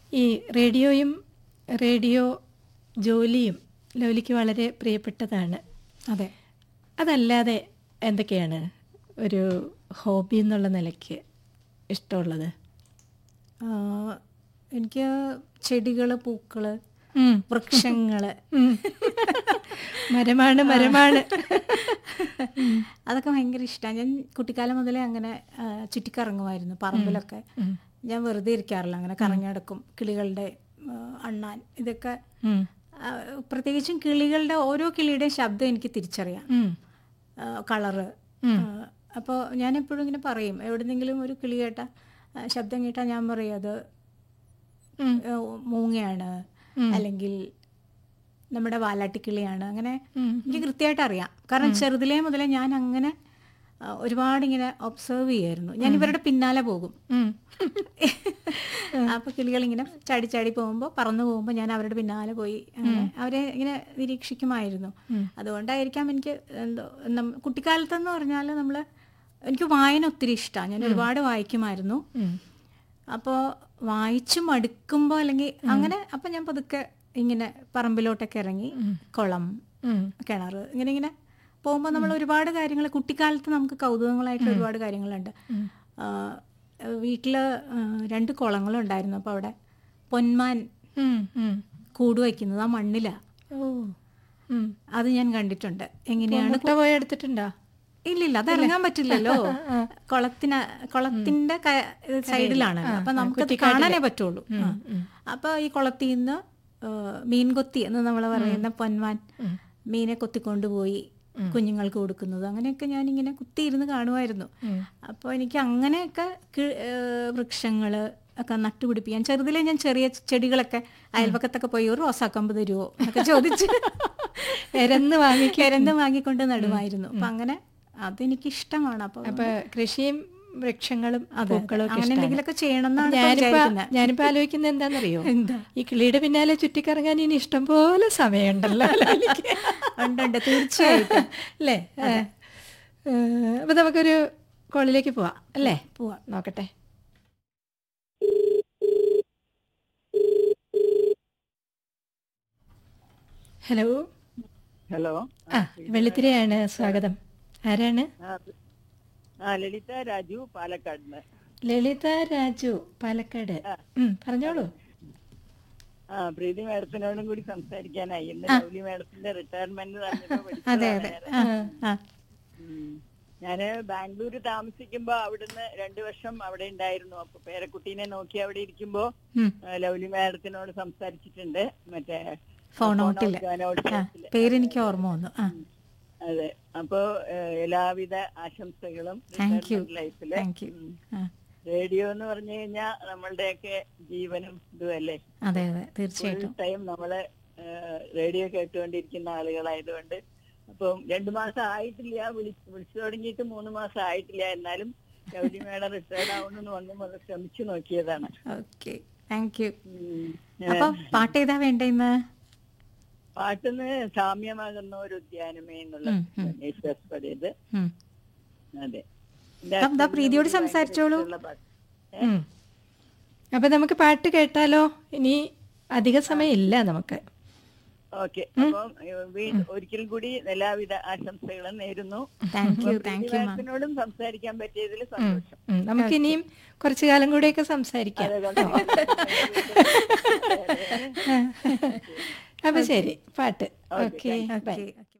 ഈ റേഡിയോയും റേഡിയോ ജോലിയും ലൗലിക്ക് വളരെ പ്രിയപ്പെട്ടതാണ് അതെ അതല്ലാതെ എന്തൊക്കെയാണ് ഒരു ഹോബി എന്നുള്ള നിലയ്ക്ക് ഇഷ്ടമുള്ളത് ആ, എനിക്ക് ചെടികൾ പൂക്കൾ ഉം. വൃക്ഷങ്ങൾ ഉം. മരമാണ് മരമാണ് അതൊക്കെ ഭയങ്കര ഇഷ്ടമാണ് ഞാൻ കുട്ടിക്കാലം മുതലേ അങ്ങനെ ആ, ചുറ്റിക്കറങ്ങുമായിരുന്നു പറമ്പിലൊക്കെ ഞാൻ വെറുതെ ഇരിക്കാറില്ല അങ്ങനെ കറങ്ങി നടക്കും കിളികളുടെ ആ, അണ്ണാൻ ഇതൊക്കെ ഉം. ആ, പ്രത്യേകിച്ചും കിളികളുടെ ഓരോ കിളിയുടെയും ശബ്ദം എനിക്ക് തിരിച്ചറിയാം ഉം. ആ, കളറ് അപ്പോൾ ഞാൻ എപ്പോഴും ഇങ്ങനെ പറയും എവിടെന്നെങ്കിലും ഒരു കിളി കേട്ട ശബ്ദം കേട്ടാൽ ഞാൻ പറയും അത് ഉം. ആ, മൂങ്ങയാണ് അല്ലെങ്കിൽ നമ്മുടെ വാലാട്ടിക്കിളിയാണ് അങ്ങനെ ഉം. എനിക്ക് കൃത്യമായിട്ട് അറിയാം കാരണം ചെറുതിലേ മുതലേ ഞാൻ അങ്ങനെ ആ, ഒരുപാട് ഇങ്ങനെ ഒബ്സർവ് ചെയ്യായിരുന്നു ഞാൻ ഇവരുടെ പിന്നാലെ പോകും ഉം. അപ്പൊ കിളികൾ ഇങ്ങനെ ചാടി ചാടി പോകുമ്പോൾ പറന്നു പോകുമ്പോൾ ഞാൻ അവരുടെ പിന്നാലെ പോയി അങ്ങനെ അവരെ ഇങ്ങനെ നിരീക്ഷിക്കുമായിരുന്നു അതുകൊണ്ടായിരിക്കാം എനിക്ക് എന്തോ നം- കുട്ടിക്കാലത്തെന്ന് പറഞ്ഞാൽ നമ്മൾ എനിക്ക് വായന ഒത്തിരി ഇഷ്ടമാണ് ഞാൻ ഒരുപാട് വായിക്കുമായിരുന്നു ഉം. അപ്പോൾ വായിച്ചു മടുക്കുമ്പോൾ അല്ലെങ്കിൽ അങ്ങനെ അപ്പം ഞാൻ പതുക്കെ ഇങ്ങനെ പറമ്പിലോട്ടൊക്കെ ഇറങ്ങി കുളം ഉം. കിണർ ഇങ്ങനെ ഇങ്ങനെ പോകുമ്പോൾ നമ്മൾ ഒരുപാട് കാര്യങ്ങൾ കുട്ടിക്കാലത്ത് നമുക്ക് കൗതുകങ്ങളായിട്ട് ഒരുപാട് കാര്യങ്ങളുണ്ട് വീട്ടിൽ രണ്ട് കുളങ്ങളുണ്ടായിരുന്നു അപ്പോൾ അവിടെ പൊന്മാൻ ഉം. ഉം. കൂട് വയ്ക്കുന്നത് ആ മണ്ണിലാണ് ഓ ഉം. അത് ഞാൻ കണ്ടിട്ടുണ്ട് എങ്ങനെയാണ് മുട്ട പോയി എടുത്തിട്ടുണ്ടോ ഇല്ലില്ല അത് ഇറങ്ങാൻ പറ്റില്ലല്ലോ കുളത്തിന് കുളത്തിന്റെ ക- സൈഡിലാണല്ലോ അപ്പൊ നമുക്ക് കാണാനേ പറ്റുള്ളൂ ആ. അപ്പൊ ഈ കുളത്തിൽ നിന്ന് ആ, മീൻകൊത്തി എന്ന് നമ്മൾ പറയുന്ന പൊന്മാൻ മീനെ കൊത്തിക്കൊണ്ടുപോയി കുഞ്ഞുങ്ങൾക്ക് കൊടുക്കുന്നത് അങ്ങനെയൊക്കെ ഞാൻ ഇങ്ങനെ കുത്തിയിരുന്ന് കാണുമായിരുന്നു അപ്പോൾ എനിക്ക് അങ്ങനെയൊക്കെ കി- ഏ, വൃക്ഷങ്ങള് ഒക്കെ നട്ടുപിടിപ്പിക്കാൻ ചെറുതിലെ ഞാൻ ചെറിയ ചെടികളൊക്കെ അയൽപക്കത്തൊക്കെ പോയി ഒരു റോസാക്കമ്പ് തരുമോ എന്നൊക്കെ ചോദിച്ച് എരന്ന് വാങ്ങിക്ക കിരന്ത് വാങ്ങിക്കൊണ്ട് നടുമായിരുന്നു അപ്പൊ അങ്ങനെ അതെനിക്ക് ഇഷ്ടമാണ് അപ്പൊ അപ്പൊ കൃഷിയും വൃക്ഷങ്ങളും പൂക്കളും ഒക്കെ അങ്ങനെ ഇഷ്ടാണ്. എന്തെങ്കിലുമൊക്കെ ചെയ്യണമെന്നാണ് ഇപ്പൊ ഞാനിപ്പോ വിചാരിക്കുന്നത്. ഞാനിപ്പോ ആലോചിക്കുന്നത് എന്താണെന്നറിയോ എന്താ? ഈ കിളിയുടെ പിന്നാലെ ചുറ്റിക്കറങ്ങാൻ ഇനി ഇഷ്ടം പോലെ സമയമുണ്ടല്ലോ ലാലിക്ക്. ഉണ്ട് ഉണ്ട് തീർച്ചയായിട്ടും അല്ലേ ഏ. ഏ, അപ്പൊ നമുക്കൊരു കോളിലേക്ക് പോവാം അല്ലേ പോവാം നോക്കട്ടെ ഹലോ ഹലോ ആ വെള്ളിത്തിരയാണ് സ്വാഗതം ആരാണ് ആ, ആ ലളിത രാജു പാലക്കാട് ലളിത രാജു പാലക്കാട് ഉം, പറഞ്ഞോളൂ ആ പ്രീതി മാഡത്തിനോടും കൂടി സംസാരിക്കാനായി ഇന്ന് ലൗലി മാഡത്തിന്റെ റിട്ടയർമെന്റ് അതെ അതെ ആ, ആ. ഞാന് ബാംഗ്ലൂര് താമസിക്കുമ്പോ അവിടുന്ന് രണ്ടു വർഷം അവിടെ ഉണ്ടായിരുന്നു അപ്പൊ പേരക്കുട്ടീനെ നോക്കി അവിടെ ഇരിക്കുമ്പോ ഉം. ആ, ലൗലി മാഡത്തിനോട് സംസാരിച്ചിട്ടുണ്ട് മറ്റേ ഫോൺ ഔട്ടില് ഗാനൗട്ട് ആ പേരെനിക്ക് ഓർമ്മ വന്നു ആ അതെ അപ്പോ ഏ, എല്ലാവിധ ആശംസകളും താങ്ക് യു ലൈഫില് താങ്ക് യു ആ റേഡിയോ എന്ന് പറഞ്ഞു കഴിഞ്ഞാൽ നമ്മളുടെയൊക്കെ ജീവനും ഇതുമല്ലേ അതെ അതെ ഫുൾ തീർച്ചയായിട്ടും ടൈം നമ്മള് റേഡിയോ കേട്ടുകൊണ്ടിരിക്കുന്ന ആളുകളായതുകൊണ്ട് അപ്പം രണ്ടു മാസം ആയിട്ടില്ല വിളി വിളിച്ചു തുടങ്ങിയിട്ട് മൂന്ന് മാസം ആയിട്ടില്ല എന്നാലും ഗൗരി മേഡം റിട്ടയർഡ് ആവുന്നു വന്ന് ശ്രമിച്ചു നോക്കിയതാണ് ഓക്കെ താങ്ക് യു ഉം. അപ്പൊ പാട്ട് ഏതാ വേണ്ട ഇന്ന് പാട്ടിന്ന് സാമ്യമാകുന്ന ഒരു ഉദ്യാനമേ എന്നുള്ള ഉം, ഉം. യേശുദാസ് പാടിയത് ഉം. അതെ ദാ- ദാ പ്രീതിയോട് സംസാരിച്ചോളൂ. ഉള്ള പാട്ട്. ഉം. അപ്പൊ നമുക്ക് പാട്ട് കേട്ടാലോ ഇനി അധിക സമയം ഇല്ല നമുക്ക് ഓക്കെ അപ്പം ഏഹ്, വീ- ഒരിക്കൽ കൂടി എല്ലാവിധ ആശംസകളും നേരുന്നു thank you thank you ma'am മാഡത്തിനോടും സംസാരിക്കാൻ പറ്റിയതിൽ സന്തോഷം ഉം, നമുക്ക് ഇനിയും കുറച്ചു കാലം കൂടെയൊക്കെ സംസാരിക്കാം അതുകൊണ്ട് അപ്പൊ ശരി പാട്ട് ഓക്കെ ബൈ ഓക്കെ ഓക്കെ